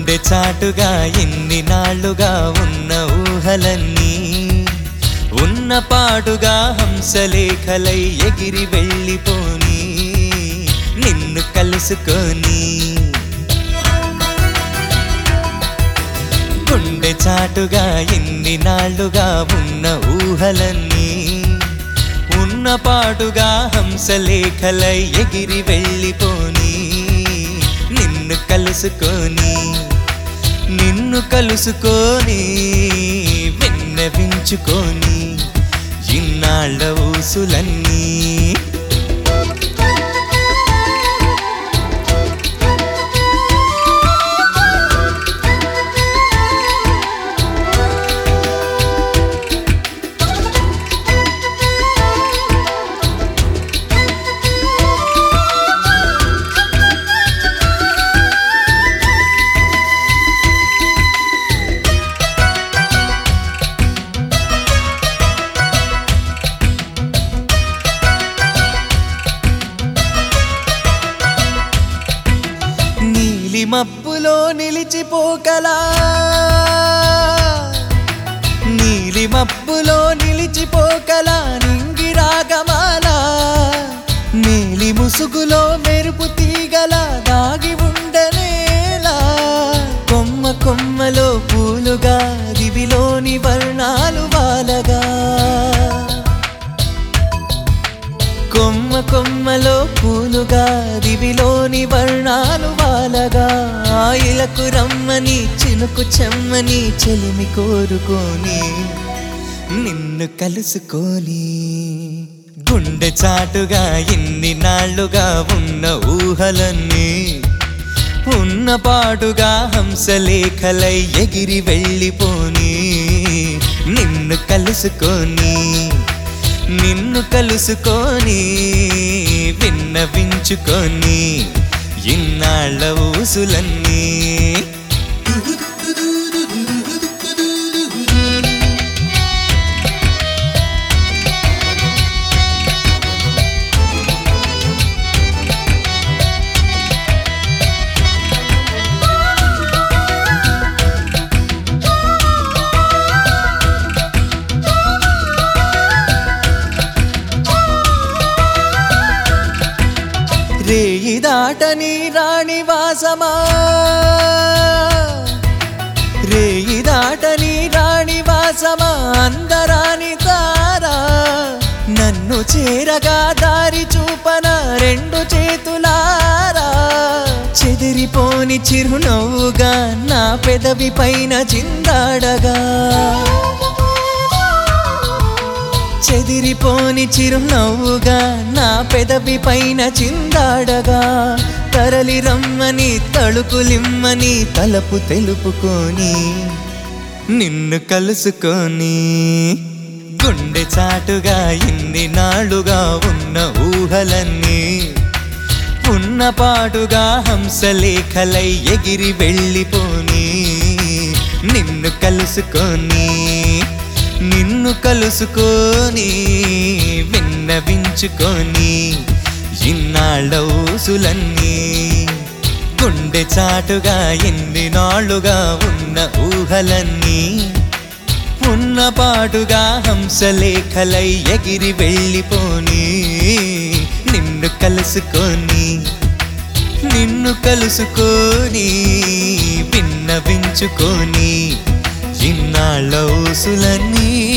గుండె చాటుగా ఎన్ని నాళ్ళుగా ఉన్న ఊహలన్నీ ఉన్న పాటుగా హంసలేఖలై ఎగిరి వెళ్ళిపోని నిన్ను కలుసుకొని గుండె చాటుగా ఎన్ని నాళ్ళుగా ఉన్న ఊహలన్నీ ఉన్న పాటుగా హంసలేఖలై ఎగిరి వెళ్ళిపోని నిన్ను కలుసుకొని నిన్ను కలుసుకొని విన్నవించుకొని ఇన్నాళ్ళ ఊసులన్నీ నీలి మబ్బులో నిలిచిపోకలా నీలి మబ్బులో నిలిచిపోకలా నింగి రాగమాల నీలి ముసుగులో మెరుపు తీగల దాగి ఉండనేలా కొమ్మ కొమ్మలో పూలుగా దివిలోని వర్ణాలు వాలగా కొమ్మ కొమ్మలో పూలుగా దివిలోని వర్ణాలు వాలగా ఆయిలకు రమ్మని చినుకు చెమ్మని చెలిమి కోరుకొని నిన్ను కలుసుకొని గుండె చాటుగా ఇన్ని నాళ్ళుగా ఉన్న ఊహలన్నీ ఉన్న పాటుగా హంసలేఖలై ఎగిరి వెళ్ళిపోని నిన్ను కలుసుకొని నిన్ను కలుసుకొని విన్నవించుకొని ఇన్నాళ్ళ ఊసులన్నీ రేయి దాటని రాణి వాసమా రేయి దాటని రాణి వాసమా అందరాని తారా నన్ను చేరగా దారి చూపన రెండు చేతులారా చెదిరిపోని చిరునవ్వుగా నా పెదవి పైన చిందాడగా చెదిరిపోని చిరునవ్వుగా నా పెదవి పైన చిందాడగా తరలి రమ్మని తళుకులిమ్మని తలపు తెలుపుకొని నిన్ను కలుసుకొని గుండె చాటుగా ఇన్ని నాళ్ళుగా ఉన్న ఊహలన్నీ ఉన్న పాటుగా హంసలేఖలై ఎగిరి వెళ్ళిపోని నిన్ను కలుసుకొని నిన్ను కలుసుకొని విన్నవించుకొని ఇన్నాళ్ళ ఊసులన్నీ గుండె చాటుగా ఎన్ని నాళ్ళుగా ఉన్న ఊహలన్నీ ఉన్న పాటుగా హంసలేఖలై ఎగిరి వెళ్ళిపోని నిన్ను కలుసుకొని నిన్ను కలుసుకొని విన్నవించుకొని ఇన్నాళ్ళ ఊసులన్నీ